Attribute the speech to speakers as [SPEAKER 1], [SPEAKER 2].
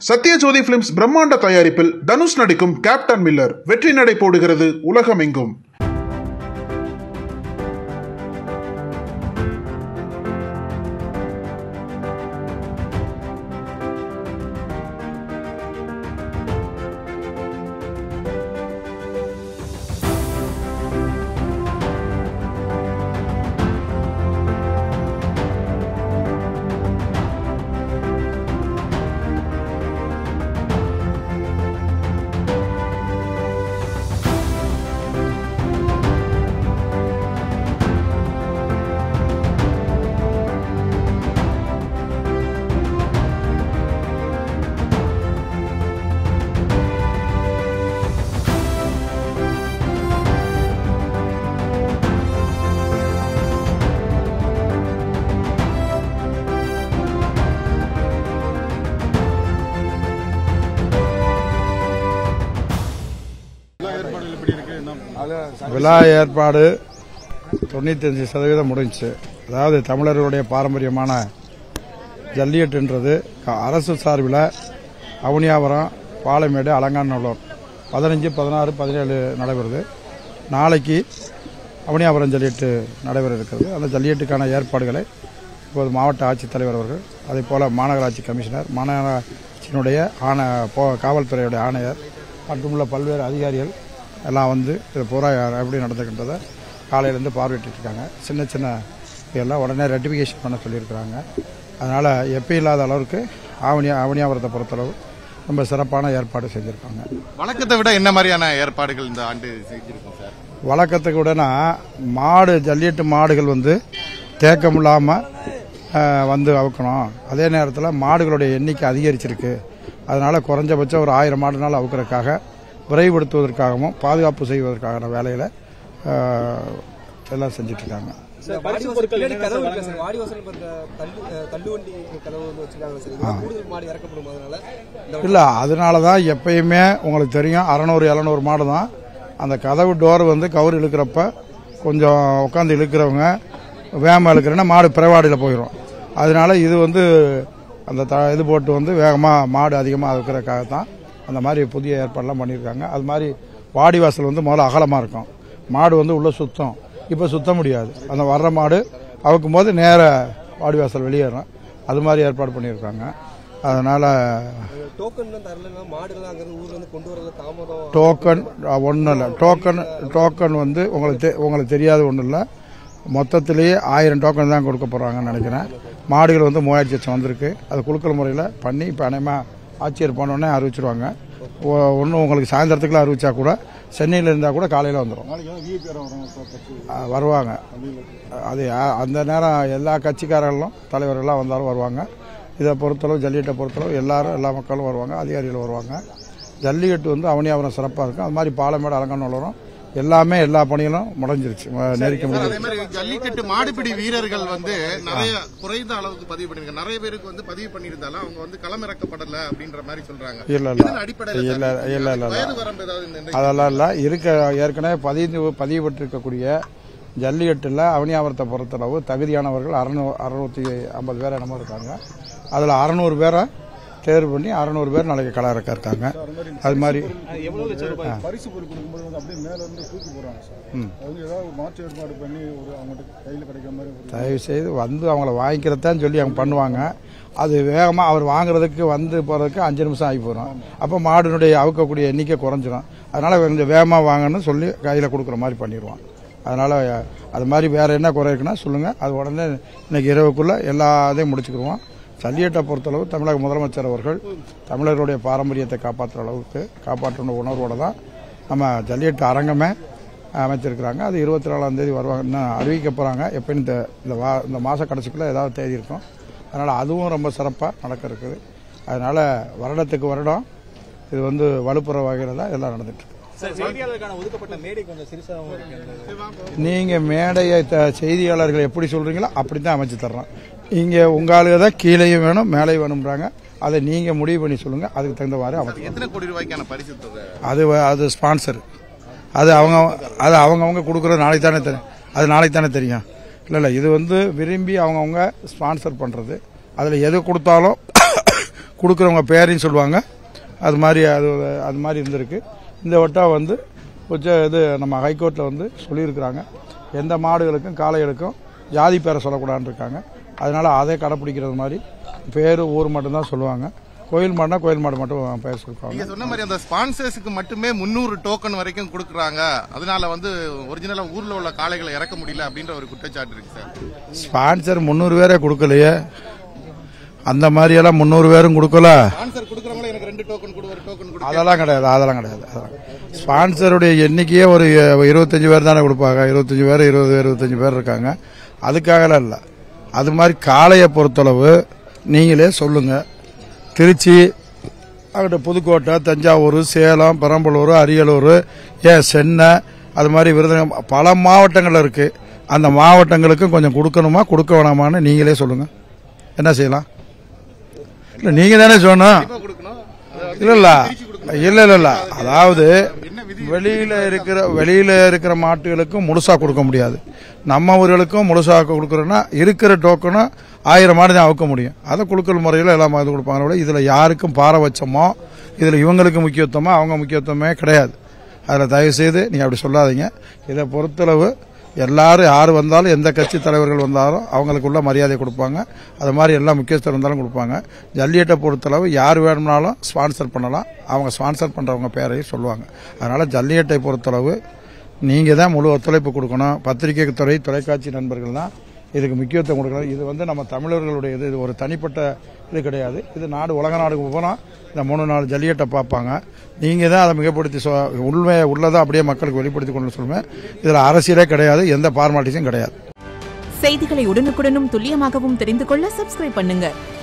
[SPEAKER 1] Sathyajothi films பிரம்மாண்ட தயாரிப்பில் தனுஷ் நடிக்கும் கேப்டன் மில்லர் வெற்றி நடை போடுகிறது உலகமெங்கும்
[SPEAKER 2] விழா ஏற்பாடு தொண்ணூத்தஞ்சு சதவீதம் முடிஞ்சுச்சு அதாவது தமிழர்களுடைய பாரம்பரியமான ஜல்லிக்கட்டுன்றது க- அரசு சார்பில் அவனியாபுரம் பாலமேடு அலங்காநல்லூர் பதினஞ்சு பதினாறு பதினேழு நடைபெறுது நாளைக்கு அவனியாபுரம் ஜல்லிக்கட்டு நடைபெற இருக்கிறது அந்த ஜல்லிக்கட்டுக்கான ஏற்பாடுகளை இப்போது மாவட்ட ஆட்சித்தலைவர் அவர்கள் அதே போல் மாநகராட்சி கமிஷனர் மாநகராட்சியினுடைய ஆண போ- காவல்துறையுடைய ஆணையர் மற்றுமுள்ள பல்வேறு அதிகாரிகள் எல்லாம் வந்து இது பூரா எப்படி நடந்துக்கின்றதை காலையிலேருந்து பார்வையிட்டு இருக்காங்க சின்ன சின்ன இதெல்லாம் உடனே ரெட்டிஃபிகேஷன் பண்ண சொல்லியிருக்கிறாங்க அதனால் எப்பயும் இல்லாத அளவுக்கு ஆவணியா ஆவணியாபுரத்தை பொறுத்தளவு ரொம்ப சிறப்பான ஏற்பாடு செஞ்சுருக்காங்க
[SPEAKER 3] வழக்கத்தை விட என்ன மாதிரியான ஏற்பாடுகள் இந்த ஆண்டு செஞ்சிருக்கோம் சார்
[SPEAKER 2] வழக்கத்துக்கு விடனா மாடு ஜல்லிக்கட்டு மாடுகள் வந்து தேக்கம் இல்லாமல் வந்து அவுக்கணும் அதே நேரத்தில் மாடுகளுடைய எண்ணிக்கை அதிகரிச்சிருக்கு அதனால் குறைஞ்சபட்சம் ஒரு ஆயிரம் மாடுனால அவுக்கிறதுக்காக விரைவுபடுத்துவதற்காகவும் பாதுகாப்பு செய்வதற்கான வேலையில் எல்லாம் செஞ்சிட்ருக்காங்க
[SPEAKER 4] சார் வாடி வாசல் பின்னாடி கதவு இருக்கு சார் வாடி வாசல் இப்ப இந்த தள்ளு அஹ், தள்ளுவண்டி கதவு வந்து வச்சிருக்காங்க சார் இதுல கூடுதல் மாடு இறக்கப்படும் அதனால இந்த
[SPEAKER 2] இல்லை அதனால தான் எப்பயுமே உங்களுக்கு தெரியும் அறநூறு எழுநூறு மாடு தான் அந்த கதவு டோர் வந்து கவர் இழுக்கிறப்ப கொஞ்சம் உட்காந்து இழுக்கிறவங்க வேகமாக இழுக்கிறேன்னா மாடு பிறவாடியில் போயிடும் அதனால இது வந்து அந்த த இது போட்டு வந்து வேகமாக மாடு அதிகமாக இருக்கிறதுக்காக தான் அந்த மாதிரி புதிய ஏற்பாடெல்லாம் பண்ணியிருக்காங்க அது மாதிரி வாடி வாசல் வந்து முதல்ல அகலமாக இருக்கும் மாடு வந்து உள்ளே சுத்தம் இப்போ சுத்த முடியாது அந்த வர்ற மாடு அவுக்கும் போது நேர வாடி வாசல் வெளியேறும் அது மாதிரி ஏற்பாடு பண்ணியிருக்காங்க அதனால்
[SPEAKER 4] டோக்கன் தான் தரலன்னா மாடுகள் அங்க இருந்து ஊர்ல இருந்து கொண்டு வரல தாமதம்
[SPEAKER 2] டோக்கன் ஒன்றும் இல்லை டோக்கன் டோக்கன் வந்து உங்களுக்கு தெ- உங்களுக்கு தெரியாத ஒன்றும் இல்லை மொத்தத்திலேயே ஆயிரம் டோக்கன் தான் கொடுக்க போகிறாங்கன்னு நினைக்கிறேன் மாடுகள் வந்து மூவாயிரத்தி லட்சம் வந்திருக்கு அது குலுக்கல் முறையில் பண்ணி இப்போ அநேகமாக ஆட்சியர் போனோடனே அறிவிச்சிருவாங்க ஒன்றும் உங்களுக்கு சாயந்தரத்துக்குள்ள அறிவிச்சா கூட சென்னையில் இருந்தால் கூட காலையில் வந்துடும் வருவாங்க அது யா- அந்த நேரம் எல்லா கட்சிக்காரர்களும் தலைவர்கள்லாம் வந்தாலும் வருவாங்க இதை பொறுத்தளவு ஜல்லிக்கட்டை பொறுத்தளவு எல்லாரும் எல்லா மக்களும் வருவாங்க அதிகாரிகள் வருவாங்க ஜல்லிக்கட்டு வந்து அவனியாபுரம் சிறப்பாக இருக்கும் அது மாதிரி பாலமேடு அலங்காநல்லூரும் எல்லாமே எல்லா பணிகளும் முடிஞ்சிருச்சு ம- நெருக்கி
[SPEAKER 3] அதே
[SPEAKER 2] முடிஞ்சிருச்சு
[SPEAKER 3] மாதிரி ஜல்லிக்கட்டு மாடுபிடி வீரர்கள் வந்து நிறைய குறைந்த அளவுக்கு பதிவு பண்ணிருக்காங்க நிறைய பேருக்கு வந்து பதிவு பண்ணியிருந்தாலும் அவங்க வந்து களமிறக்கப்படல அப்படின்ற மாதிரி சொல்றாங்க
[SPEAKER 2] இல்லை இல்லை
[SPEAKER 3] இதன் அடிப்படையில்
[SPEAKER 2] இல்லை இல்லை இல்லை
[SPEAKER 3] வயது வரம்பு ஏதாவது இந்த
[SPEAKER 2] அதெல்லாம் இல்லை இருக்க ஏற்கனவே பதிவு பதிவுபட்டிருக்கக்கூடிய ஜல்லிக்கட்டில் அவனியாபுரத்தை பொறுத்தளவு தகுதியானவர்கள் அறநூ அறுநூத்தி ஐம்பது பேர் என்னமோ இருக்காங்க அதில் அறநூறு பேரை தேர்வு பண்ணி அறநூறு பேர் நாளைக்கு கள இறக்க இருக்காங்க அது மாதிரி
[SPEAKER 5] பரிசு பொருள் கொடுக்கும்போது வந்து அப்படியே மேல இருந்து தூக்கி போடுறாங்க சார் அது வந்து ஏதாவது மாற்று ஏற்பாடு பண்ணி ஒரு அவங்ககிட்ட கையில் கிடைக்கிற மாதிரி ஒரு
[SPEAKER 2] தயவு செய்து வந்து அவங்கள வாங்கிக்கிறதான்னு சொல்லி அவங்க பண்ணுவாங்க அது வேகமாக அவர் வாங்குறதுக்கு வந்து போகிறதுக்கு அஞ்சு நிமிஷம் ஆகி போயிடும் அப்போ மாடுனுடைய அவுக்கக்கூடிய எண்ணிக்கை குறைஞ்சிரும் அதனால் கொஞ்சம் வேகமாக வாங்கன்னு சொல்லி கையில் கொடுக்குற மாதிரி பண்ணிடுவான் அதனால் அது மாதிரி வேறு என்ன குறை இருக்குன்னா சொல்லுங்கள் அது உடனே இன்னைக்கு இரவுக்குள்ளே எல்லா இதையும் முடிச்சுக்கிடுவோம் ஜல்லிக்கட்டை பொறுத்தளவு தமிழக முதலமைச்சர் அவர்கள் தமிழர்களுடைய பாரம்பரியத்தை காப்பாற்றுற அளவுக்கு காப்பாற்றணும் உணர்வோடு தான் நம்ம ஜல்லிக்கட்டு அரங்கமே அமைச்சிருக்கிறாங்க அது இருபத்தி நாலாம் தேதி வருவாங்க இன்னும் அறிவிக்க போகிறாங்க எப்போ இந்த இந்த வா இந்த மாத கடைசிக்குள்ளே ஏதாவது தேதி இருக்கும் அதனால் அதுவும் ரொம்ப சிறப்பாக நடக்க இருக்குது அதனால் வருடத்துக்கு வருடம் இது வந்து வலுப்புற வகையில் தான் எல்லாம் நடந்துட்டு இருக்கு
[SPEAKER 4] செய்தியாளருக்கான ஒதுக்கப்பட்ட மேடை கொஞ்சம் சிறுசாகவும் இருக்கு
[SPEAKER 2] நீங்கள் மேடையை த- செய்தியாளர்கள் எப்படி சொல்கிறீங்களோ அப்படி தான் அமைச்சு தர்றோம் இங்கே உங்கள் ஆளுக தான் கீழேயும் வேணும் மேலேயும் வேணும்ன்றாங்க அதை நீங்கள் முடிவு பண்ணி சொல்லுங்கள் அதுக்கு தகுந்த மாதிரி அமைச்சு
[SPEAKER 3] எத்தனை கோடி ரூபாய்க்கான பரிசு தொகை
[SPEAKER 2] அது வ- அது ஸ்பான்சர் அது அவங்க அது அவங்கவுங்க கொடுக்குறது நாளைக்கு தானே தெரியும் அது நாளைக்கு தானே தெரியும் இல்லை இல்லை இது வந்து விரும்பி அவங்கவுங்க ஸ்பான்சர் பண்ணுறது அதில் எது கொடுத்தாலும் கொடுக்குறவங்க பேரையும் சொல்லுவாங்க அது மாதிரி அது அது மாதிரி இருந்திருக்கு இந்த வட்டம் வந்து உச்ச இது நம்ம ஹைகோர்ட்டில் வந்து சொல்லியிருக்கிறாங்க எந்த மாடுகளுக்கும் காளைகளுக்கும் ஜாதி பேரை சொல்லக்கூடாதுன்னு இருக்காங்க அதனால அதை கடைப்பிடிக்கிறது மாதிரி பேர் ஊர் மட்டும்தான் சொல்லுவாங்க கோயில் மாடுனா கோயில் மாடு மட்டும் பேர் சொல்லுவாங்க
[SPEAKER 3] நீங்க சொன்ன மாதிரி அந்த ஸ்பான்சர்ஸுக்கு மட்டுமே முன்னூறு டோக்கன் வரைக்கும் கொடுக்குறாங்க அதனால வந்து ஒரிஜினலா ஊர்ல உள்ள காளைகளை இறக்க முடியல அப்படின்ற ஒரு குற்றச்சாட்டு இருக்கு சார்
[SPEAKER 2] ஸ்பான்சர் முந்நூறு பேரே கொடுக்கலையே அந்த மாதிரியெல்லாம் முந்நூறு பேரும் கொடுக்கல
[SPEAKER 3] ஸ்பான்சர் கொடுக்குறவங்கள எனக்கு ரெண்டு டோக்கன் கொடு ஒரு டோக்கன் கொடு
[SPEAKER 2] அதெல்லாம் கிடையாது அதெல்லாம் கிடையாது அதெல்லாம் ஸ்பான்சருடைய எண்ணிக்கையே ஒரு இருபத்தஞ்சு பேர் தானே கொடுப்பாங்க இருபத்தஞ்சு பேர் இருபது இருபத்தஞ்சு பேர் இருக்காங்க அதுக்காகலாம் இல்லை அது மாதிரி காளையை பொறுத்தளவு நீங்களே சொல்லுங்க திருச்சி அங்கிட்ட புதுக்கோட்டை தஞ்சாவூர் சேலம் பெரம்பலூர் அரியலூர் ஏன் சென்னை அது மாதிரி விருதுநகர் பல மாவட்டங்கள் இருக்கு அந்த மாவட்டங்களுக்கும் கொஞ்சம் கொடுக்கணுமா கொடுக்க வேணாமான்னு நீங்களே சொல்லுங்க என்ன செய்யலாம் இல்லை நீங்க தானே சொல்லணும்
[SPEAKER 3] கொடுக்கணும்
[SPEAKER 2] இல்ல இல்ல இல்ல இல்ல இல்ல அதாவது வெளியில இருக்கிற வெளியில இருக்கிற மாட்டுகளுக்கும் முழுசா கொடுக்க முடியாது நம்ம ஊர்களுக்கும் முழுசா கொடுக்கறோம்னா இருக்கிற டோக்கனும் ஆயிரம் மாடு தான் அவுக்க முடியும் அதை குழுக்கள் முறையில் எல்லாம் இது கொடுப்பாங்க விட இதுல யாருக்கும் பாரபட்சமோ இதுல இவங்களுக்கு முக்கியத்துவமோ அவங்க முக்கியத்துவமே கிடையாது அதில் தயவு செய்து நீங்க அப்படி சொல்லாதீங்க இதை பொறுத்தளவு எல்லாரும் யார் வந்தாலும் எந்த கட்சி தலைவர்கள் வந்தாலும் அவங்களுக்குள்ள மரியாதை கொடுப்பாங்க அது மாதிரி எல்லா முக்கியஸ்தர் வந்தாலும் கொடுப்பாங்க ஜல்லிக்கட்டை பொறுத்தளவு யார் வேணும்னாலும் ஸ்பான்சர் பண்ணலாம் அவங்க ஸ்பான்சர் பண்ணுறவங்க பேரையும் சொல்லுவாங்க அதனால் ஜல்லிக்கட்டை பொறுத்தளவு நீங்கள் தான் முழு ஒத்துழைப்பு கொடுக்கணும் பத்திரிகை துறை தொலைக்காட்சி நண்பர்கள் தான் இதுக்கு முக்கியத்துவம் கொடுக்கணும் இது வந்து நம்ம தமிழர்களுடைய இது இது ஒரு தனிப்பட்ட இது கிடையாது இது நாடு உலக நாடுக்கு போனால் இந்த மூணு நாலு ஜல்லிக்கட்டை பார்ப்பாங்க நீங்கள் தான் அதை மிகப்படுத்தி சொ உண்மையை உள்ளதை அப்படியே மக்களுக்கு வெளிப்படுத்தி கொண்டு சொல்லுவேன் இதில் அரசியலே கிடையாது எந்த ஃபார்மாலிட்டிஸும் கிடையாது
[SPEAKER 6] செய்திகளை உடனுக்குடனும் துல்லியமாகவும் தெரிந்து கொள்ள சப்ஸ்கிரைப் பண்ணுங்க